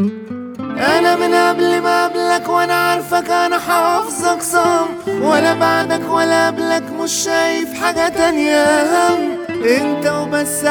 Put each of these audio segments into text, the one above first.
انا من قبل ما قبلك وانا عارفك انا حافظك صم ولا بعدك ولا قبلك مش شايف حاجة تانية هم انت وبس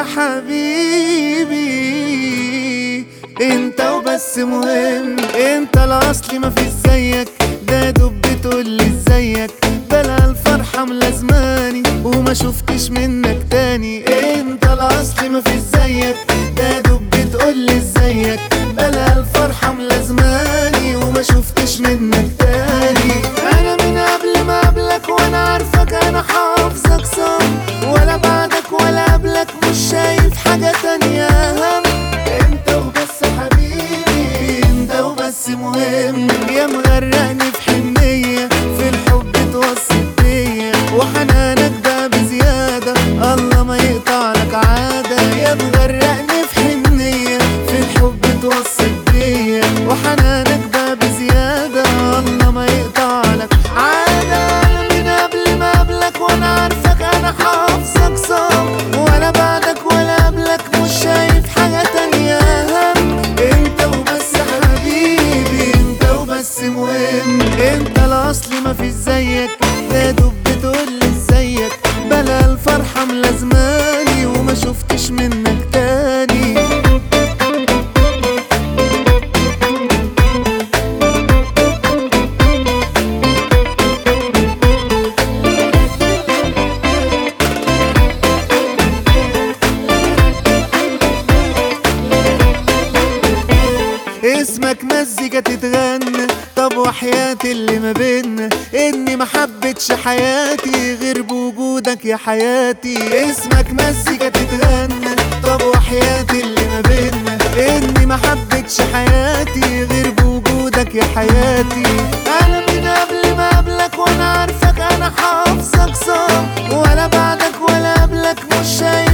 حبيبي انت وبس مهم انت الاصلي مفيش زيك ده دب بتقولي ازيك بلا الفرحة ملازماني وما شفتش منك تاني انت الاصلي مفيش زيك ده دب بتقولي ازيك بلا الفرحة ملازماني وما شفتش منك تاني انا من قبل ما قبلك وانا عارفك انا حافظك صم ولا بعدك ولا قبلك مش شايف حاجة تانية هم انت وبس حبيبي انت وبس مهم يا مغرقني في حنية في الحب توصل بيا وحنانك ده بزيادة الله ما يقطع لك عادة يا مغرقني في حنية في الحب توصل بيا وحنانك ده بزيادة الله ما يقطع لك عادة من قبل ما قبلك وانا عارفك انا حافظك صم ولا بعدك ولا قبلك مش شايف حاجة تانية هم انت وبس حبيبي انت وبس مهم انت الاصلي مفيش زيك ده دب بتقولي ازيك بلا الفرحة ملازماني وما شفتش منك تاني اسمك مزيكا تتغنى طب وحياتي اللي ما بينا اني ما حبتش حياتي غير بوجودك يا حياتي اسمك مزيكا تتغنى طب وحياتي اللي ما بينا اني ما حبتش حياتي غير بوجودك يا حياتي انا من قبل ما قبلك وانا عارفك انا حافظك صم ولا بعدك ولا قبلك مش شايف